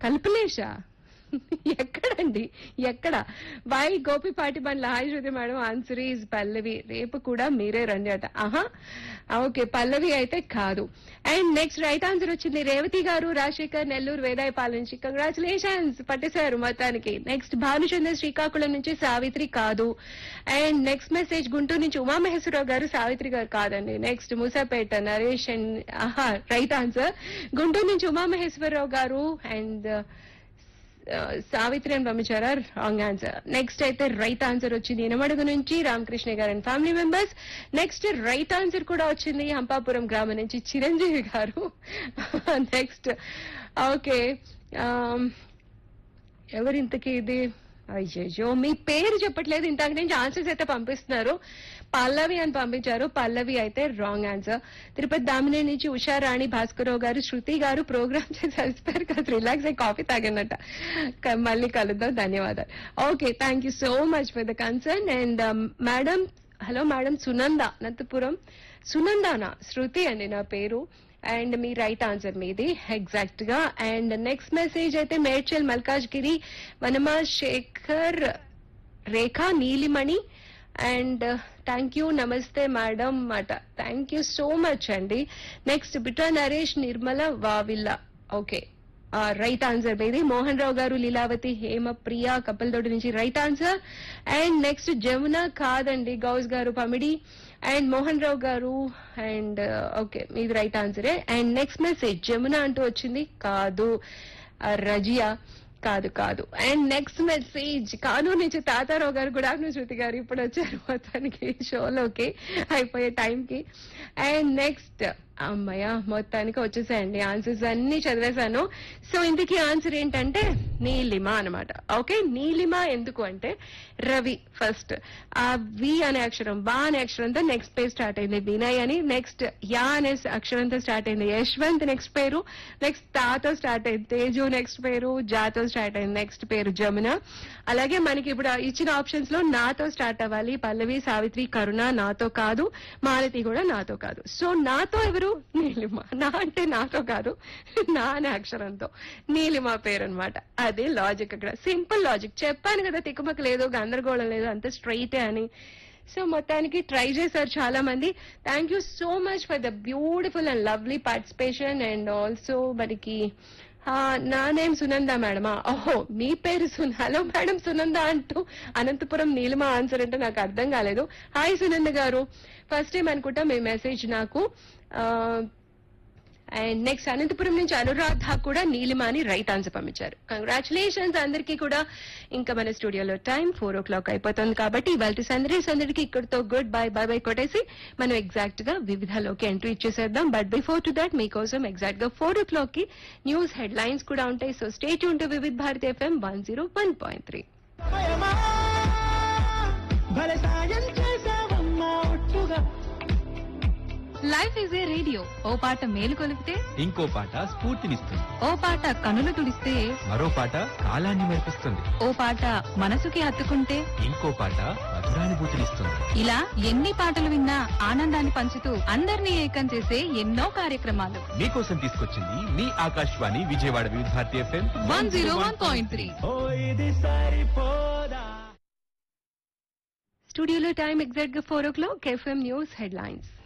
కల్పలేషా ఎక్కడండి ఎక్కడ Y Gopipati Bandla hi Shruti madam answer is Pallavi రేపు కూడా మీరే రండి అట ఆహా ఓకే పల్లవి అయితే కాదు అండ్ నెక్స్ట్ రైట్ ఆన్సర్ వచ్చింది రేవతి గారు రాజశేఖర్ నెల్లూరు వేదాయపాల నుంచి కంగ్రాచులేషన్స్ పట్టేశారు మొత్తానికి నెక్స్ట్ భానుచంద్ర శ్రీకాకుళం నుంచి సావిత్రి కాదు అండ్ నెక్స్ట్ మెసేజ్ గుంటూరు నుంచి ఉమామహేశ్వరరావు గారు సావిత్రి గారు కాదండి నెక్స్ట్ మూసాపేట నరేష్ అండ్ ఆహా రైట్ ఆన్సర్ గుంటూరు నుంచి ఉమామహేశ్వరరావు గారు అండ్ సావిత్రి అని పంపించారా రాంగ్ ఆన్సర్ నెక్స్ట్ అయితే రైట్ ఆన్సర్ వచ్చింది ఇనమడుగు నుంచి రామకృష్ణ గారు and family members next right answer కూడా వచ్చింది హంపాపురం గ్రామం నుంచి చిరంజీవి గారు నెక్స్ట్ ఓకే ఎవరింతకి ఇది అయ్యో మీ పేరు చెప్పట్లేదు ఇంతకు నుంచి ఆన్సర్స్ అయితే పంపిస్తున్నారు పల్లవి అని పంపించారు పల్లవి అయితే రాంగ్ ఆన్సర్ తిరుపతి దామినే నుంచి ఉషారాణి భాస్కరరావు గారు శృతి గారు ప్రోగ్రామ్ చేసి అలసిపోయారు కదా రిలాక్స్ అయ్యి కాఫీ తాగినట్ట క- మళ్ళీ కలుద్దాం ధన్యవాదాలు okay thank you so much for the concern and madam hello madam Sunanda Anantapur సునందానా శృతి అండి నా పేరు అండ్ మీ రైట్ ఆన్సర్ మీది ఎగ్జాక్ట్ గా అండ్ నెక్స్ట్ మెసేజ్ అయితే Medchal Malkajgiri Vanama Sekhar Rekha Nilimani and thank you నమస్తే మేడం అట థ్యాంక్ యూ సో మచ్ అండి next Bitra Naresh Nirmala Vavilla okay right answer మీది మోహన్ రావు గారు లీలావతి హేమ ప్రియా కప్పలతోటి నుంచి right answer and next Jamuna కాదండి గౌస్ గారు పమిడి అండ్ మోహన్ రావు గారు అండ్ ఓకే మీది రైట్ ఆన్సరే అండ్ నెక్స్ట్ మెసేజ్ జమున అంటూ వచ్చింది కాదు ఆ, రజియా కాదు కాదు అండ్ నెక్స్ట్ మెసేజ్ కానూరు నుంచి తాతారావు గారు గుడ్ ఆఫ్టర్నూన్ శృతి గారు ఇప్పుడు వచ్చారు మొత్తానికి షోలోకి అయిపోయే టైంకి అండ్ నెక్స్ట్ అమ్మయ్య మొత్తానికి వచ్చేసాయండి ఆన్సర్స్ అన్ని చదివేశాను సో ఇందుకి ఆన్సర్ ఏంటంటే నీలిమ అనమాట ఓకే నీలిమ ఎందుకు అంటే రవి ఫస్ట్ ఆ వి అనే అక్షరం బా అనే అక్షరంతో నెక్స్ట్ పేరు స్టార్ట్ అయింది వినయ్ అని నెక్స్ట్ యా అనే అక్షరంతో స్టార్ట్ అయింది యశ్వంత్ నెక్స్ట్ పేరు నెక్స్ట్ తాతో స్టార్ట్ అయింది తేజు నెక్స్ట్ పేరు జాతో స్టార్ట్ అయింది నెక్స్ట్ పేరు జమున అలాగే మనకి ఇప్పుడు ఇచ్చిన ఆప్షన్స్ లో నాతో స్టార్ట్ అవ్వాలి పల్లవి సావిత్రి కరుణ నాతో కాదు మాలతి కూడా నాతో కాదు సో నాతో ఎవరు నీలిమ నా అంటే నాతో కాదు నా అనే అక్షరంతో నీలిమ పేరు అనమాట అదే లాజిక్ అక్కడ సింపుల్ లాజిక్ చెప్పాను కదా తిక్కుమక్క లేదు గందరగోళం లేదు అంత స్ట్రైటే అని సో మొత్తానికి ట్రై చేశారు చాలా మంది thank you so much for the beautiful and lovely participation and also మనకి ఆ, నా నేమ్ సునంద మేడమా ఓహో మీ పేరు సున హలో మేడం సునంద అంటూ అనంతపురం నీలిమ ఆన్సర్ అంటే నాకు అర్థం కాలేదు హాయ్ సునంద గారు ఫస్ట్ టైం అనుకుంటా మీ మెసేజ్ నాకు అండ్ నెక్స్ట్ అనంతపురం నుంచి అనురాధ కూడా నీలిమ అని రైట్ ఆన్సర్ పంపించారు కంగ్రాచులేషన్స్ అందరికీ కూడా ఇంకా మన స్టూడియోలో టైం ఫోర్ ఓ క్లాక్ అయిపోతుంది కాబట్టి ఇవాళ సందడి సందడికి ఇక్కడితో గుడ్ బై బై బై కొట్టేసి మనం ఎగ్జాక్ట్ గా వివిధలోకి ఎంట్రీ ఇచ్చేసేద్దాం బట్ బిఫోర్ టు దాట్ మీకోసం ఎగ్జాక్ట్ గా ఫోర్ ఓ క్లాక్ కి న్యూస్ హెడ్ లైన్స్ కూడా ఉంటాయి సో స్టేట్ ఉంటూ Vividh Bharati F M one zero one point three సమయమా భలే సాయం చేసావమ్మా ఒట్టుగా లైఫ్ ఈజ్ ఏ రేడియో ఓ పాట మేలు కొలిపితే ఇంకో పాట స్ఫూర్తినిస్తుంది ఓ పాట కనులు తుడిస్తే మరో పాట కాలాన్ని మెరిపిస్తుంది ఓ పాట మనసుకి హత్తుకుంటే ఇంకో పాట మధురానుభూతినిస్తుంది ఇలా ఎన్ని పాటలు విన్నా ఆనందాన్ని పంచుతూ అందరినీ ఏకం చేసే ఎన్నో కార్యక్రమాలు మీకోసం తీసుకొచ్చింది మీ Akashvani Vijayawada Vividh Bharati F M one zero one point three ఓ ఇది సరిపోదా స్టూడియోలో టైం ఎగ్జాక్ట్ గా four o'clock F M news head lines